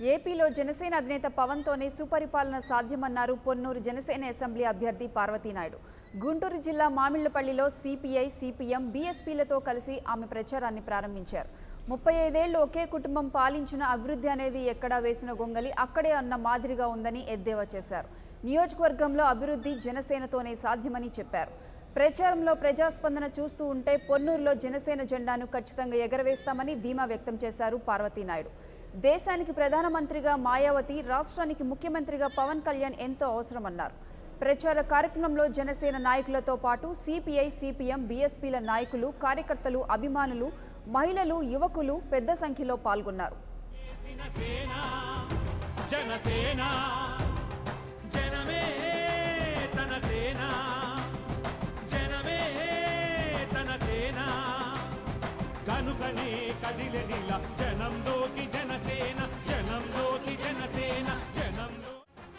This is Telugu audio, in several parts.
ఏపీలో జనసేన అధినేత పవన్తోనే సుపరిపాలన సాధ్యమన్నారు పొన్నూరు జనసేన అసెంబ్లీ అభ్యర్థి పార్వతీనాయుడు గుంటూరు జిల్లా మామిళ్లపల్లిలో సిపిఐ సిపిఎం బీఎస్పీలతో కలిసి ఆమె ప్రచారాన్ని ప్రారంభించారు ముప్పై ఐదేళ్లు ఒకే కుటుంబం పాలించిన అభివృద్ధి అనేది ఎక్కడా వేసిన గొంగలి అక్కడే అన్న మాదిరిగా ఉందని ఎద్దేవా చేశారు నియోజకవర్గంలో అభివృద్ధి జనసేనతోనే సాధ్యమని చెప్పారు ప్రచారంలో ప్రజాస్పందన చూస్తూ ఉంటే పొన్నూరులో జనసేన జెండాను ఖచ్చితంగా ఎగరవేస్తామని ధీమా వ్యక్తం చేశారు పార్వతీనాయుడు దేశానికి ప్రధానమంత్రిగా మాయావతి రాష్ట్రానికి ముఖ్యమంత్రిగా పవన్ కళ్యాణ్ ఎంతో అవసరమన్నారు ప్రచార కార్యక్రమంలో జనసేన నాయకులతో పాటు సిపిఐ సిపిఎం బీఎస్పీల నాయకులు కార్యకర్తలు అభిమానులు మహిళలు యువకులు పెద్ద సంఖ్యలో పాల్గొన్నారు జనసేన జనసేన జనమే తన సేన జనమే తన సేన కనుకనే కదిలెనిల జనంలోకి జనసేన జనంలోకి జనసేన జనంలో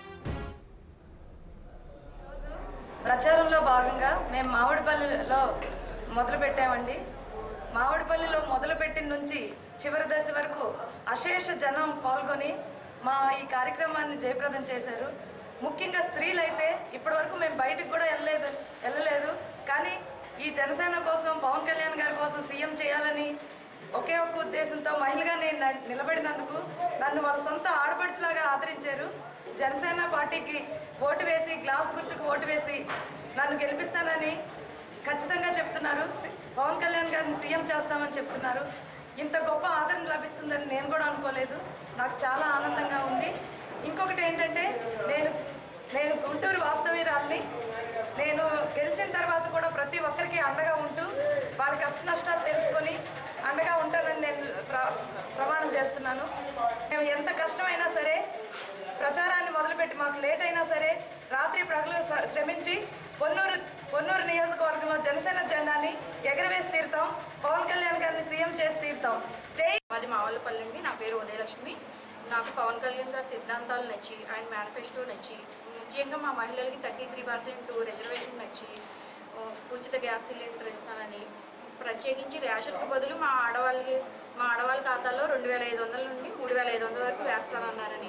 ప్రచారంలో భాగంగా మేము మామిడిపల్లిలో మొదలు పెట్టామండి మామిడిపల్లిలో మొదలుపెట్టిన నుంచి చివరి దశ వరకు అశేష జనం పాల్గొని మా ఈ కార్యక్రమాన్ని జయప్రదం చేశారు ముఖ్యంగా స్త్రీలైతే ఇప్పటివరకు మేము బయటకు కూడా వెళ్ళలేదు వెళ్ళలేదు కానీ ఈ జనసేన కోసం పవన్ కళ్యాణ్ గారి కోసం సీఎం చేయాలని ఒకే ఒక్క ఉద్దేశంతో మహిళగా నేను న- నిలబడినందుకు నన్ను వాళ్ళ సొంత ఆడపడుచులాగా ఆదరించారు జనసేన పార్టీకి ఓటు వేసి గ్లాస్ గుర్తుకు ఓటు వేసి నన్ను గెలిపిస్తానని ఖచ్చితంగా చెప్తున్నారు సి- పవన్ కళ్యాణ్ గారిని సీఎం చేస్తామని చెప్తున్నారు ఇంత గొప్ప ఆదరణ లభిస్తుందని నేను కూడా అనుకోలేదు నాకు చాలా ఆనందంగా ఉంది ఇంకొకటి ఏంటంటే నేను నేను గుంటూరు వాస్తవ్యురాల్ని నేను గెలిచిన తర్వాత కూడా ప్రతి ఒక్కరికి అండగా ఉంటూ వారి కష్ట నష్టాలు తెలుసుకొని అండగా ఉంటానని నేను ప్ర ప్రమాణం చేస్తున్నాను మేము ఎంత కష్టమైనా సరే ప్రచారాన్ని మొదలుపెట్టి మాకు లేట్ అయినా సరే రాత్రి ప్రజలు శ్ర- శ్రమించి పొన్నూరు పొన్నూరు నియోజకవర్గంలో జనసేన జెండాని ఎగరవేసి తీరుతాం పవన్ కళ్యాణ్ గారిని సీఎం చేసి తీరుతాం జై మాది మావల్లపల్లి అండి నా పేరు ఉదయలక్ష్మి నాకు పవన్ కళ్యాణ్ గారి సిద్ధాంతాలు నచ్చి ఆయన మేనిఫెస్టో నచ్చి ముఖ్యంగా మా మహిళలకి థర్టీ త్రీ పర్సెంట్ రిజర్వేషన్ నచ్చి ఆ, ఉచిత గ్యాస్ సిలిండర్ ఇస్తానని ప్రత్యేకించి రేషన్కి బదులు మా ఆడవాళ్ళకి మా ఆడవాళ్ళ ఖాతాలో రెండు వేల ఐదు వందల నుండి మూడు వేల ఐదు వందల వరకు వేస్తానన్నారని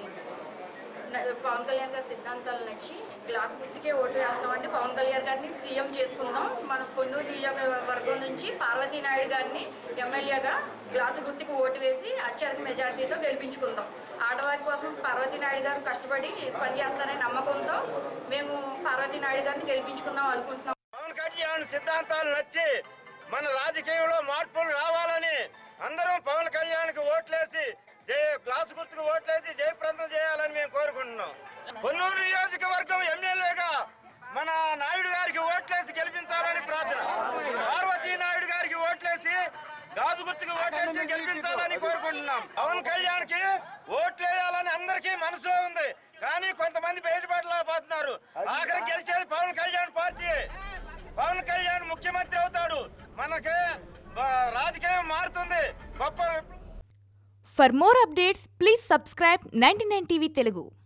న- పవన్ కళ్యాణ్ గారి సిద్ధాంతాలు నచ్చి గ్లాస్ గుర్తుకే ఓటు వేస్తామంటే పవన్ కళ్యాణ్ గారిని సీఎం చేసుకుందాం మన పొన్నూరు నియోజకవర్గం నుంచి పార్వతీ నాయుడు గారిని ఎమ్మెల్యేగా గ్లాసు గుర్తుకు ఓటు వేసి అత్యధిక మెజార్టీతో గెలిపించుకుందాం ఆడవారి కోసం పార్వతీ నాయుడు గారు కష్టపడి పనిచేస్తారనే నమ్మకంతో మేము పార్వతీ నాయుడు గారిని గెలిపించుకుందాం అనుకుంటున్నాం పవన్ కళ్యాణ్ సిద్ధాంతాలు నచ్చి మన రాజకీయంలో మార్పులు రావాలని అందరం పవన్ కళ్యాణ్కి ఓట్లేసి జయ గ్లాసు గుర్తుకు ఓట్లేసి జయప్రదం చేయాలని మేము కోరుకుంటున్నాం కొన్నూరు నియోజకవర్గం ఎమ్మెల్యేగా మన నాయుడు గారికి ఓట్లేసి గెలిపించాలని ప్రార్థన పార్వతీ నాయుడు గారికి ఓట్లేసి గాజు గుర్తుకు ఓట్లేసి గెలిపించాలని కోరుకుంటున్నాం పవన్ కళ్యాణ్కి ఓట్లేయాలని అందరికీ మనసులో ఉంది కానీ కొంతమంది బయటపడలేకపోతున్నారు ఆఖరి గెలిచేది పవన్ కళ్యాణ్ పార్టీ పవన్ కళ్యాణ్ ముఖ్యమంత్రి అవుతాడు మనకి ఆ, రాజకీయం మారుతుంది గొప్ప For more updates, please subscribe 99 TV Telugu.